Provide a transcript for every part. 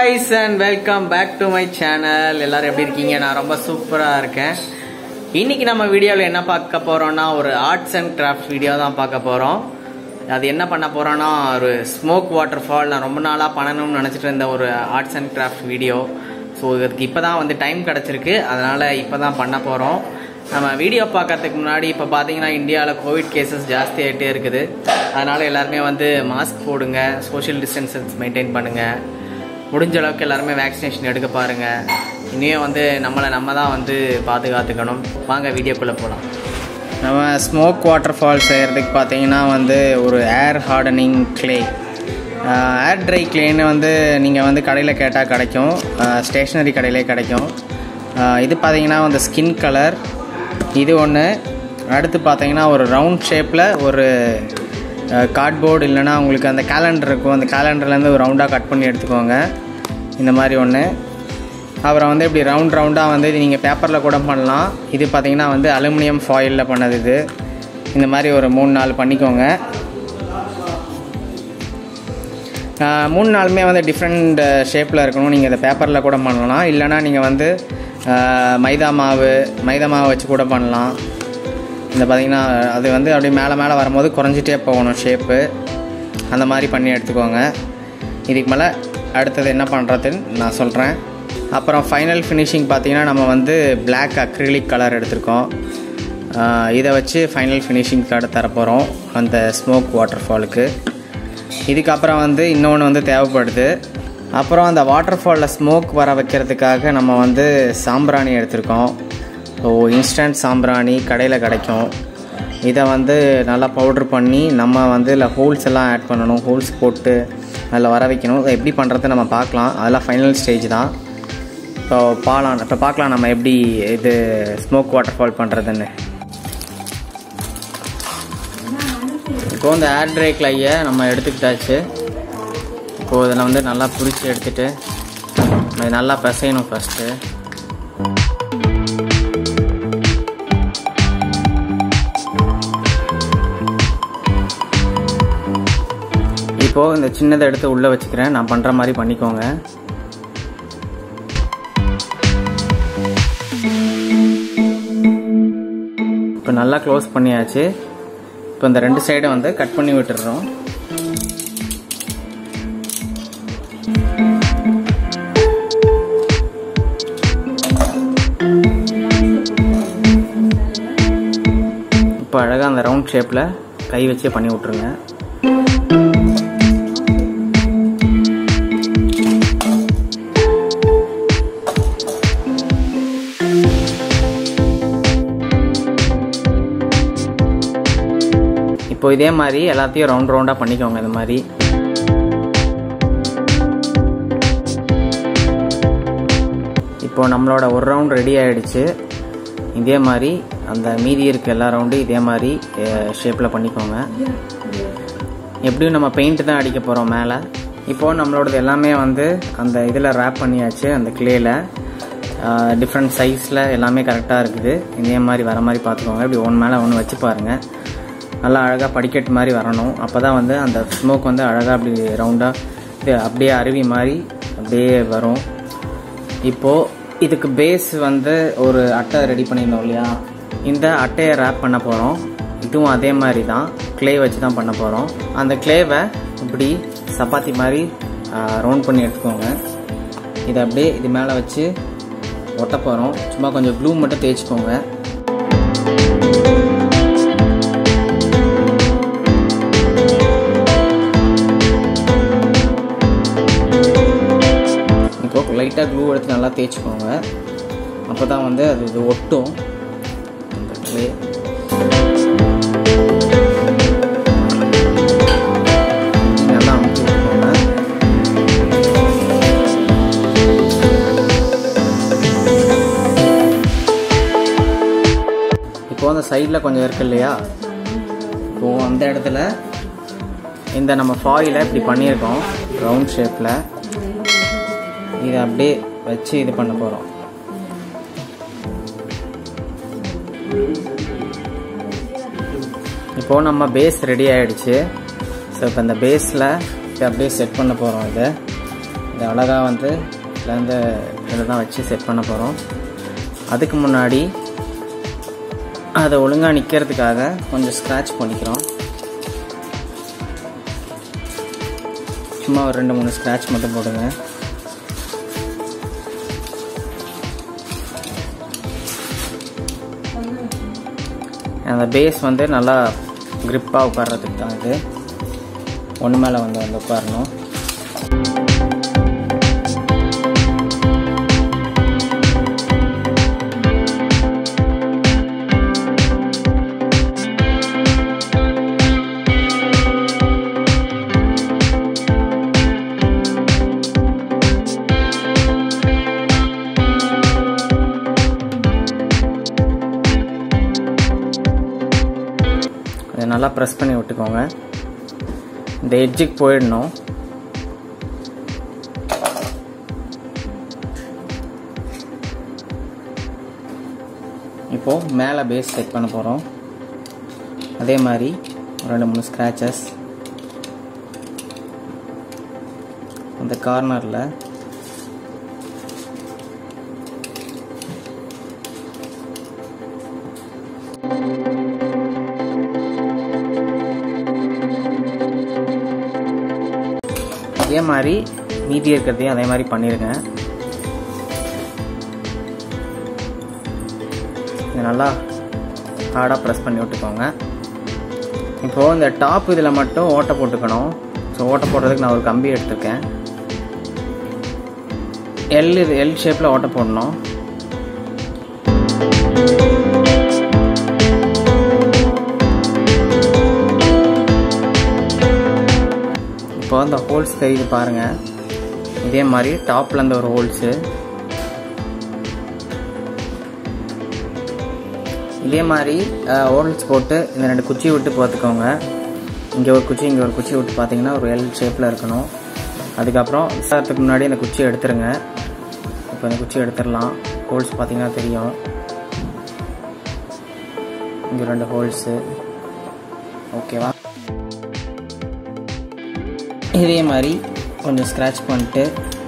guys and welcome back to my channel எல்லாரும் எப்படி இருக்கீங்க நான் ரொம்ப சூப்பராக இருக்கேன் இன்னைக்கு நம்ம வீடியோவில் என்ன பார்க்க போகிறோம்னா ஒரு ஆர்ட்ஸ் அண்ட் கிராஃப்ட் வீடியோ தான் பார்க்க போகிறோம் அது என்ன பண்ண போகிறோன்னா ஒரு ஸ்மோக் வாட்டர் ஃபால் நான் ரொம்ப நாளாக பண்ணணும்னு நினச்சிட்டு இருந்த ஒரு arts and craft video so இதுக்கு இப்போ தான் வந்து டைம் கிடச்சிருக்கு அதனால் இப்போ தான் பண்ண போகிறோம் நம்ம வீடியோ பார்க்கறதுக்கு முன்னாடி இப்போ பார்த்தீங்கன்னா இந்தியாவில் கோவிட் கேசஸ் ஜாஸ்தி ஆகிட்டே இருக்குது அதனால் எல்லாருமே வந்து மாஸ்க் போடுங்க சோஷியல் டிஸ்டன்சஸ் மெயின்டைன் பண்ணுங்கள் முடிஞ்ச அளவுக்கு எல்லாருமே வேக்சினேஷன் எடுக்க பாருங்கள் இனியும் வந்து நம்மளை நம்ம தான் வந்து பாதுகாத்துக்கணும் வாங்க வீடியோக்குள்ளே போகலாம் நம்ம ஸ்மோக் வாட்டர் ஃபால் செய்கிறதுக்கு பார்த்தீங்கன்னா வந்து ஒரு air hardening clay air dry கிளேன்னு வந்து நீங்கள் வந்து கடையில் கேட்டால் கிடைக்கும் ஸ்டேஷ்னரி கடையிலே கிடைக்கும் ஆஹ் இது பார்த்தீங்கன்னா வந்து ஸ்கின் கலர் இது ஒன்று அடுத்து பார்த்தீங்கன்னா ஒரு ரவுண்ட் ஷேப்பில் ஒரு கார்ட்போர்டு இல்லைன்னா உங்களுக்கு அந்த கேலண்டர் இருக்கும் அந்த கேலண்டர்லேருந்து ஒரு ரவுண்டாக கட் பண்ணி எடுத்துக்கோங்க இந்த மாதிரி ஒன்று அப்புறம் வந்து இப்படி ரவுண்ட் ரவுண்டாக வந்து இது நீங்கள் பேப்பரில் கூட பண்ணலாம் இது பார்த்தீங்கன்னா வந்து அலுமினியம் ஃபாயிலில் பண்ணது இது இந்த மாதிரி ஒரு மூணு நாள் பண்ணிக்கோங்க ஆஹ் மூணு நாளுமே வந்து டிஃப்ரெண்ட் ஷேப்பில் இருக்கணும் நீங்கள் இதை பேப்பரில் கூட பண்ணலாம் இல்லைனா நீங்கள் வந்து ஆஹ் மைதா மாவு மைதா மாவு வச்சு கூட பண்ணலாம் இந்த பார்த்தீங்கன்னா அது வந்து அப்படியே மேலே மேலே வரும்போது குறைஞ்சிட்டே போகணும் ஷேப்பு அந்த மாதிரி பண்ணி எடுத்துக்கோங்க இதுக்கு மேலே அடுத்தது என்ன பண்ணுறதுன்னு நான் சொல்கிறேன் அப்புறம் ஃபைனல் ஃபினிஷிங் பார்த்தீங்கன்னா நம்ம வந்து Black அக்ரிலிக் கலர் எடுத்திருக்கோம் ஆஹ் இதை வச்சு ஃபைனல் ஃபினிஷிங் கார்டு தரப்போகிறோம் அந்த ஸ்மோக் வாட்டர் ஃபாலுக்கு இதுக்கப்புறம் வந்து இன்னொன்று வந்து தேவைப்படுது அப்புறம் அந்த வாட்டர் ஃபாலில் ஸ்மோக் வர வைக்கிறதுக்காக நம்ம வந்து சாம்பிராணி எடுத்திருக்கோம் ஸோ இன்ஸ்டன்ட் சாம்பிராணி கடையில் கிடைக்கும் இதை வந்து நல்லா பவுட்ரு பண்ணி நம்ம வந்து இல்லை ஹோல்ஸ் எல்லாம் ஆட் பண்ணணும் ஹோல்ஸ் போட்டு அதில் வர வைக்கணும் அதை எப்படி பண்ணுறது நம்ம பார்க்கலாம் அதெல்லாம் ஃபைனல் ஸ்டேஜ் தான் இப்போ பாலாம் இப்போ பார்க்கலாம் நம்ம எப்படி இது ஸ்மோக் வாட்டர் ஃபால் பண்ணுறதுன்னு இப்போ இந்த ஏர் ட்ரை கிளையை நம்ம எடுத்துக்கிட்டாச்சு இப்போது இதில் வந்து நல்லா பிடிச்சி எடுத்துட்டு நம்ம இதை நல்லா பிசையணும் ஃபஸ்ட்டு இப்போது இந்த சின்னதை எடுத்து உள்ளே வச்சுக்கிறேன் நான் பண்ணுற மாதிரி பண்ணிக்கோங்க இப்போ நல்லா க்ளோஸ் பண்ணியாச்சு இப்போ இந்த ரெண்டு சைடை வந்து கட் பண்ணி விட்டுடுறோம் இப்போ அழகாக அந்த ரவுண்ட் ஷேப்பில் கை வச்சே பண்ணி விட்ருங்க இப்போ இதே மாதிரி எல்லாத்தையும் ரவுண்ட் ரவுண்டாக பண்ணிக்கோங்க இந்த மாதிரி இப்போ நம்மளோட ஒரு ரவுண்ட் ரெடி ஆயிடுச்சு இதே மாதிரி அந்த மீதி இருக்க எல்லா ரவுண்டும் இதே மாதிரி ஷேப்பில் பண்ணிக்கோங்க எப்படியும் நம்ம பெயிண்ட் தான் அடிக்க போகிறோம் மேலே இப்போது நம்மளோடது எல்லாமே வந்து அந்த இதில் ரேப் பண்ணியாச்சு அந்த கிளேயில் டிஃப்ரெண்ட் சைஸில் எல்லாமே கரெக்டாக இருக்குது இதே மாதிரி வர மாதிரி பார்த்துக்கோங்க இப்படி ஒன்று மேலே ஒன்று வச்சு பாருங்கள் நல்லா அழகாக படிக்கட்டு மாதிரி வரணும் அப்போ தான் வந்து அந்த ஸ்மோக் வந்து அழகாக அப்படி ரவுண்டாக அப்படியே அருவி மாதிரி அப்படியே வரும் இப்போது இதுக்கு பேஸ் வந்து ஒரு அட்டை ரெடி பண்ணியிருந்தோம் இல்லையா இந்த அட்டையை ரேப் பண்ண போகிறோம் இதுவும் அதே மாதிரி தான் க்ளே வச்சு தான் பண்ண போகிறோம் அந்த க்ளேவை இப்படி சப்பாத்தி மாதிரி ரவுண்ட் பண்ணி எடுத்துக்கோங்க இதை அப்படியே இது மேலே வச்சு ஒட்ட போகிறோம் சும்மா கொஞ்சம் க்ளூ மட்டும் தேய்ச்சிக்கோங்க இப்போ லைட்டாக க்ளூ எடுத்து நல்லா தேய்ச்சிக்கோங்க அப்போ தான் வந்து அது இது ஒட்டும் இந்த ட்ரே நல்லா அமுக்கி விட்டுக்கோங்க இப்போ அந்த சைடில் கொஞ்சம் இருக்கு இல்லையா இப்போ அந்த இடத்துல இந்த நம்ம ஃபாயிலை இப்படி பண்ணியிருக்கோம் ரவுண்ட் ஷேப்பில் இதை அப்படியே வச்சு இது பண்ண போகிறோம் இப்போது நம்ம பேஸ் ரெடி ஆகிடுச்சு ஸோ இப்போ இந்த பேஸில் அப்படியே செட் பண்ண போகிறோம் இதை இது அழகாக வந்து இதில் வந்து இதில் தான் வச்சு செட் பண்ண போகிறோம் அதுக்கு முன்னாடி அதை ஒழுங்காக நிற்கிறதுக்காக கொஞ்சம் ஸ்க்ராட்ச் பண்ணிக்கிறோம் சும்மா ஒரு ரெண்டு மூணு ஸ்க்ராட்ச் மட்டும் போடுங்க அந்த பேஸ் வந்து நல்லா க்ரிப்பாக உட்கார்றதுக்கு தான் இது ஒன்று மேலே வந்து வந்து உட்காரணும் இதை நல்லா ப்ரெஸ் பண்ணி விட்டுக்கோங்க இந்த எட்ஜுக்கு போயிடணும் இப்போது மேலே பேஸ் செட் பண்ண போகிறோம் அதே மாதிரி ஒரு ரெண்டு மூணு ஸ்க்ராச்சஸ் அந்த கார்னரில் அதே மாதிரி மீதி இருக்கிறதையும் அதே மாதிரி பண்ணிடுங்க இது நல்லா ஹார்டாக ப்ரெஸ் பண்ணி விட்டுக்கோங்க இப்போது இந்த டாப் இதில் மட்டும் ஓட்டை போட்டுக்கணும் ஸோ ஓட்டை போடுறதுக்கு நான் ஒரு கம்பி எடுத்திருக்கேன் எல் இது எல் ஷேப்பில் ஓட்டை போடணும் இப்போ அந்த ஹோல்ஸ் தெரியுது பாருங்கள் இதே மாதிரி டாப்பில் அந்த ஒரு ஹோல்ஸு இதே மாதிரி ஹோல்ஸ் போட்டு இந்த ரெண்டு குச்சி விட்டு பார்த்துக்கோங்க இங்கே ஒரு குச்சி இங்கே ஒரு குச்சி விட்டு பார்த்தீங்கன்னா ஒரு எல் ஷேப்பில் இருக்கணும் அதுக்கப்புறம் விசாரத்துக்கு முன்னாடி இந்த குச்சியை எடுத்துருங்க இப்போ இந்த குச்சி எடுத்துடலாம் ஹோல்ஸ் பார்த்தீங்கன்னா தெரியும் இங்கே ரெண்டு ஹோல்ஸு ஓகேவா இதே மாதிரி கொஞ்சம் ஸ்க்ராட்ச் பண்ணிட்டு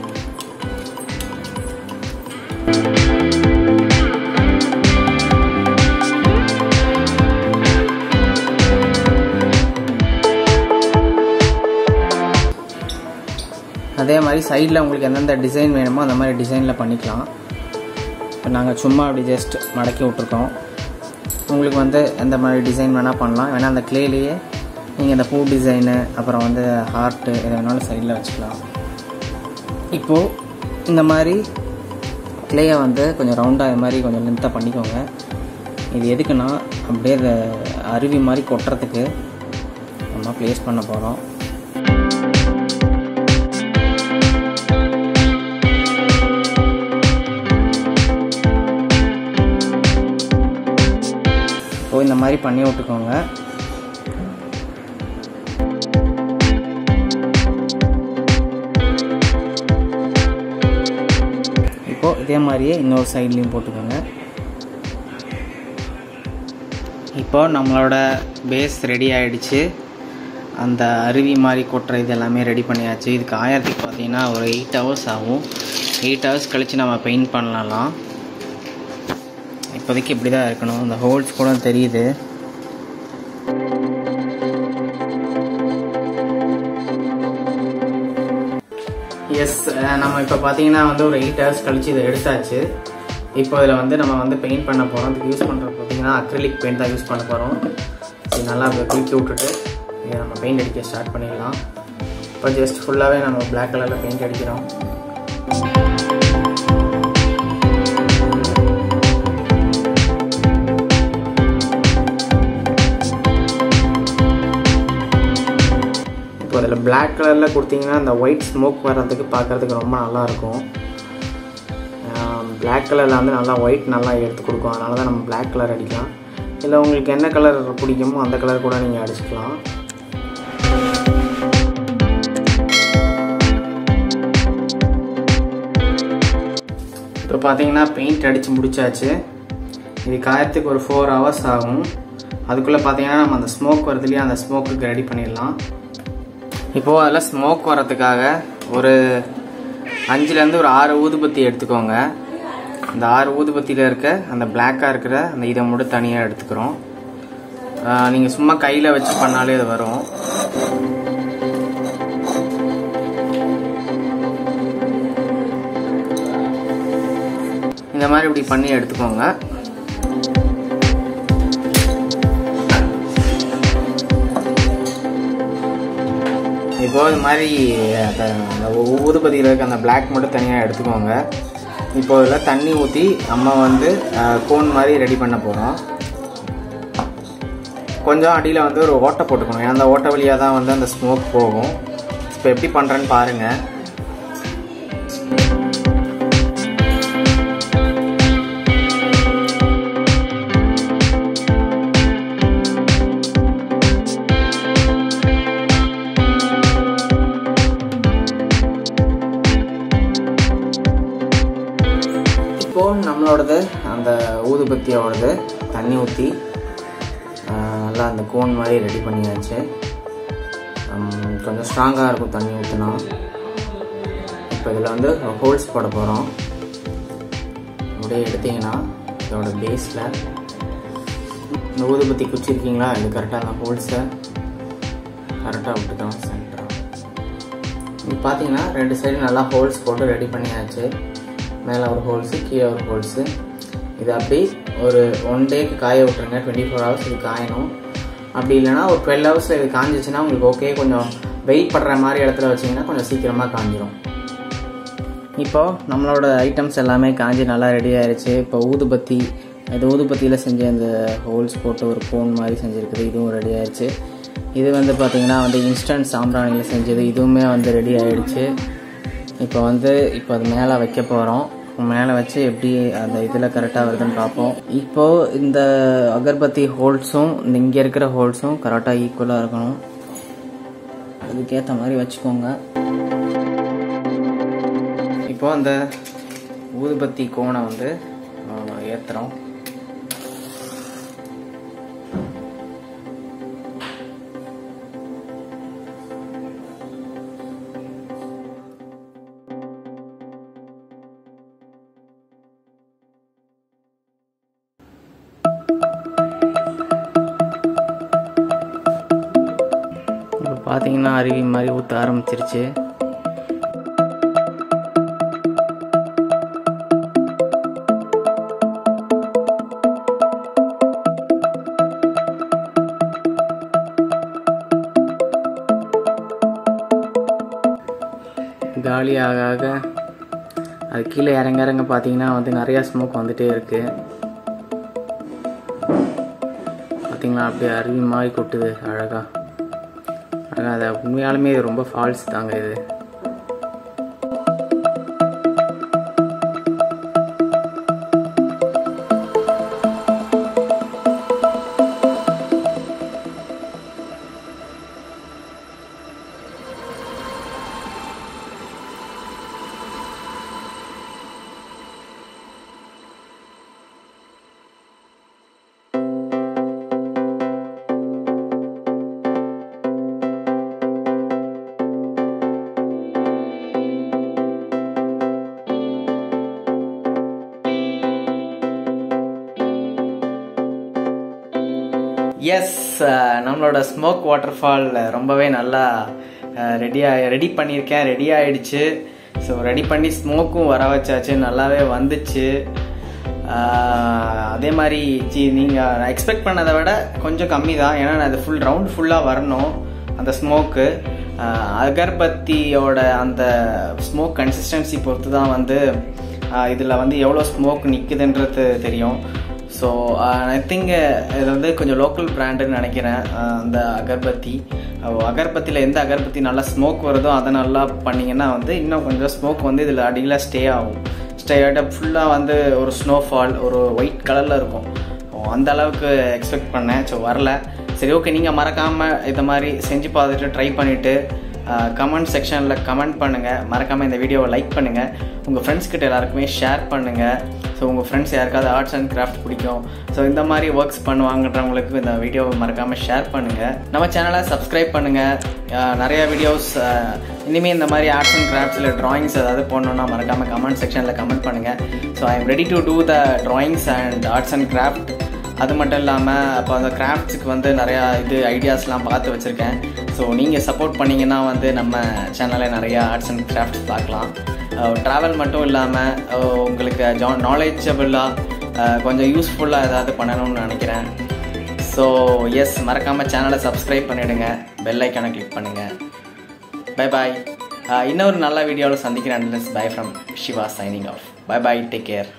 அதே மாதிரி சைடில் உங்களுக்கு எந்தெந்த டிசைன் வேணுமோ அந்த மாதிரி டிசைனில் பண்ணிக்கலாம் இப்போ நாங்கள் சும்மா அப்படி ஜஸ்ட் மடக்கி விட்ருக்கோம் உங்களுக்கு வந்து எந்த மாதிரி டிசைன் வேணால் பண்ணலாம் வேணால் அந்த க்ளேலேயே நீங்கள் இந்த பூ டிசைனு அப்புறம் வந்து ஹார்ட்டு எதை வேணாலும் சைடில் வச்சுக்கலாம் இப்போது இந்த மாதிரி க்ளேயை வந்து கொஞ்சம் ரவுண்டாக இது மாதிரி கொஞ்சம் லென்த்தாக பண்ணிக்கோங்க இது எதுக்குன்னா அப்படியே இந்த அருவி மாதிரி கொட்டுறதுக்கு நம்ம ப்ளேஸ் பண்ண போகிறோம் இப்போ இந்த மாதிரி பண்ணி விட்டுக்கோங்க இப்போ இதே மாதிரியே இன்னொரு சைட்லேயும் போட்டுக்கோங்க இப்போ நம்மளோட பேஸ் ரெடி ஆயிடுச்சு அந்த அருவி மாதிரி கொட்டுற இது எல்லாமே ரெடி பண்ணியாச்சு இதுக்கு ஆயிரத்துக்கு பார்த்தீங்கன்னா ஒரு எயிட் ஹவர்ஸ் ஆகும் எயிட் ஹவர்ஸ் கழித்து நம்ம பெயிண்ட் பண்ணலாம் இப்போதைக்கு இப்படி தான் இருக்கணும் இந்த ஹோல்ஸ் கூட தெரியுது எஸ் நம்ம இப்போ பார்த்தீங்கன்னா வந்து ஒரு எயிட் ஹவர்ஸ் கழிச்சு இதை எடுத்தாச்சு இப்போ இதில் வந்து நம்ம வந்து பெயிண்ட் பண்ண போகிறோம் இதுக்கு யூஸ் பண்ணுறது பார்த்தீங்கன்னா அக்ரிலிக் பெயிண்ட் தான் யூஸ் பண்ண போகிறோம் இது நல்லா குளிக்கி விட்டுட்டு இதை நம்ம பெயிண்ட் அடிக்க ஸ்டார்ட் பண்ணிடலாம் இப்போ ஜஸ்ட் ஃபுல்லாகவே நம்ம பிளாக் கலரில் பெயிண்ட் அடிக்கிறோம் இப்போ அதில் பிளாக் கலரில் கொடுத்தீங்கன்னா அந்த ஒயிட் ஸ்மோக் வர்றதுக்கு பார்க்குறதுக்கு ரொம்ப நல்லாயிருக்கும் பிளாக் கலரில் வந்து நல்லா ஒயிட் நல்லா எடுத்து கொடுக்கும் அதனால தான் நம்ம பிளாக் கலர் அடிக்கலாம் இல்லை உங்களுக்கு என்ன கலர் பிடிக்குமோ அந்த கலர் கூட நீங்கள் அடிச்சுக்கலாம் இப்போ பார்த்தீங்கன்னா பெயிண்ட் அடித்து முடிச்சாச்சு இது காயத்துக்கு ஒரு ஃபோர் ஹவர்ஸ் ஆகும் அதுக்குள்ளே பார்த்தீங்கன்னா நம்ம அந்த ஸ்மோக் வருது இல்லையா அந்த ஸ்மோக்குக்கு ரெடி பண்ணிடலாம் இப்போது அதில் ஸ்மோக் வரதுக்காக ஒரு அஞ்சுலேருந்து ஒரு ஆறு ஊதுபத்தி எடுத்துக்கோங்க அந்த ஆறு ஊதுபத்தியில் இருக்க அந்த பிளாக்காக இருக்கிற அந்த இதை மட்டும் தனியாக எடுத்துக்கிறோம் நீங்கள் சும்மா கையில் வச்சு பண்ணாலே அது வரும் இந்த மாதிரி இப்படி பண்ணி எடுத்துக்கோங்க இப்போ இது மாதிரி அந்த அந்த ஊதுபதியில் இருக்க அந்த பிளாக் மட்டும் தனியாக எடுத்துக்கோங்க இப்போ இதில் தண்ணி ஊற்றி நம்ம வந்து கோன் மாதிரி ரெடி பண்ண போகிறோம் கொஞ்சம் அடியில் வந்து ஒரு ஓட்டை போட்டுக்கணும் ஏன்னா அந்த ஓட்டை வழியாக தான் வந்து அந்த ஸ்மோக் போகும் இப்போ எப்படி பண்ணுறேன்னு பாருங்கள் இப்போது நம்மளோடது அந்த ஊதுபத்தியோடது தண்ணி ஊற்றி நல்லா அந்த கோன் மாதிரி ரெடி பண்ணியாச்சு கொஞ்சம் ஸ்ட்ராங்காக இருக்கும் தண்ணி ஊற்றினா இப்போ இதில் வந்து ஹோல்ஸ் போட போகிறோம் அப்படியே எடுத்தீங்கன்னா இதோட பேஸில் இந்த ஊதுபத்தி குச்சி இருக்கீங்களா இது கரெக்டாக அந்த ஹோல்ஸை கரெக்டாக விட்டுக்கலாம் சென்டராக இப்போ பார்த்தீங்கன்னா ரெண்டு சைடு நல்லா ஹோல்ஸ் போட்டு ரெடி பண்ணியாச்சு மேலே ஒரு ஹோல்ஸு கீழே ஒரு ஹோல்ஸு இது அப்படி ஒரு ஒன் டேக்கு காய விட்டுருங்க டுவெண்ட்டி ஃபோர் ஹவர்ஸ் இது காயணும் அப்படி இல்லைனா ஒரு டுவெல் ஹவர்ஸில் இது காஞ்சிச்சுன்னா உங்களுக்கு ஓகே கொஞ்சம் வெயிட் படுற மாதிரி இடத்துல வச்சிங்கன்னா கொஞ்சம் சீக்கிரமாக காஞ்சிரும் இப்போது நம்மளோட ஐட்டம்ஸ் எல்லாமே காஞ்சி நல்லா ரெடி ஆயிடுச்சு இப்போ ஊதுபத்தி இது ஊதுபத்தியில் செஞ்ச அந்த ஹோல்ஸ் போட்டு ஒரு கோன் மாதிரி செஞ்சுருக்குது இதுவும் ரெடி ஆயிடுச்சு இது வந்து பார்த்திங்கன்னா வந்து இன்ஸ்டன்ட் சாம்பிராணியில் செஞ்சது இதுவுமே வந்து ரெடி ஆகிடுச்சு இப்போ வந்து இப்போ அது மேலே வைக்க போகிறோம் மேலே வச்சு எப்படி அந்த இதில் கரெக்டாக வருதுன்னு பார்ப்போம் இப்போது இந்த அகர்பத்தி ஹோல்ஸும் இங்கே இருக்கிற ஹோல்ஸும் கரெக்டாக ஈக்குவலாக இருக்கணும் அதுக்கேற்ற மாதிரி வச்சுக்கோங்க இப்போ அந்த ஊதுபத்தி கோனை வந்து ஏற்றுறோம் இப்போ பார்த்தீங்கன்னா அருவி மாதிரி ஊற்ற ஆரம்பிச்சிருச்சு காலி ஆக ஆக அது கீழே இறங்க இறங்க பார்த்தீங்கன்னா வந்து நிறையா ஸ்மோக் வந்துட்டே இருக்குது பார்த்தீங்களா அப்படியே அருவி மாதிரி கொட்டுது அழகாக ஆனால் அது உண்மையாலுமே இது ரொம்ப ஃபால்ஸ் தாங்க இது எஸ் நம்மளோட ஸ்மோக் வாட்டர் ஃபால் ரொம்பவே நல்லா ரெடியாக ரெடி பண்ணியிருக்கேன் ரெடி ஆயிடுச்சு ஸோ ரெடி பண்ணி ஸ்மோக்கும் வர வச்சாச்சு நல்லாவே வந்துச்சு அதே மாதிரி ஜி நீங்கள் எக்ஸ்பெக்ட் பண்ணதை விட கொஞ்சம் கம்மி தான் ஏன்னா அது ஃபுல் ரவுண்ட் ஃபுல்லாக வரணும் அந்த ஸ்மோக்கு அகர்பத்தியோட அந்த ஸ்மோக் கன்சிஸ்டன்சி பொறுத்து தான் வந்து இதில் வந்து எவ்வளோ ஸ்மோக் நிற்குதுன்றது தெரியும் ஸோ ஐ திங்க் இது வந்து கொஞ்சம் லோக்கல் பிராண்டுன்னு நினைக்கிறேன் அந்த அகர்பத்தி அகர்பத்தியில் எந்த அகர்பத்தி நல்லா ஸ்மோக் வருதோ அதை நல்லா பண்ணிங்கன்னா வந்து இன்னும் கொஞ்சம் ஸ்மோக் வந்து இதில் அடியில் ஸ்டே ஆகும் ஸ்டே ஆகிட்ட ஃபுல்லாக வந்து ஒரு ஸ்னோஃபால் ஒரு ஒயிட் கலரில் இருக்கும் அந்த அளவுக்கு எக்ஸ்பெக்ட் பண்ணேன் ஸோ வரல சரி ஓகே நீங்கள் மறக்காமல் இதை மாதிரி செஞ்சு பார்த்துட்டு ட்ரை பண்ணிவிட்டு கமெண்ட் செக்ஷனில் கமெண்ட் பண்ணுங்கள் மறக்காமல் இந்த வீடியோவை லைக் பண்ணுங்கள் உங்கள் ஃப்ரெண்ட்ஸ் கிட்ட எல்லாருக்குமே ஷேர் பண்ணுங்கள் ஸோ உங்கள் ஃப்ரெண்ட்ஸ் யாருக்காவது ஆர்ட்ஸ் அண்ட் கிராஃப்ட் பிடிக்கும் ஸோ இந்த மாதிரி ஒர்க்ஸ் பண்ணுவாங்கன்றவங்களுக்கு இந்த வீடியோவை மறக்காமல் ஷேர் பண்ணுங்கள் நம்ம சேனலை சப்ஸ்கிரைப் பண்ணுங்கள் நிறைய வீடியோஸ் இனிமேல் இந்த மாதிரி ஆர்ட்ஸ் அண்ட் கிராஃப்ட்ஸில் ட்ராயிங்ஸ் ஏதாவது போடணுன்னா மறக்காமல் கமெண்ட் செக்ஷனில் கமெண்ட் பண்ணுங்கள் so I am ready to do the drawings and arts and craft அது மட்டும் இல்லாமல் அப்போ அந்த கிராஃப்ட்ஸுக்கு வந்து நிறையா இது ஐடியாஸ்லாம் பார்த்து வச்சுருக்கேன் ஸோ நீங்கள் சப்போர்ட் பண்ணிங்கன்னா வந்து நம்ம சேனலில் நிறையா ஆர்ட்ஸ் அண்ட் கிராஃப்ட்ஸ் பார்க்கலாம் ட்ராவல் மட்டும் இல்லாமல் உங்களுக்கு ஜா நாலேஜபிளாக கொஞ்சம் யூஸ்ஃபுல்லாக ஏதாவது பண்ணணும்னு நினைக்கிறேன் ஸோ எஸ் மறக்காமல் சேனலை சப்ஸ்கிரைப் பண்ணிவிடுங்க பெல் ஐக்கானை கிளிக் பண்ணுங்கள் பை பாய் இன்னொரு நல்ல வீடியோவில் சந்திக்கிறேன் bye from Shiva signing off bye bye take care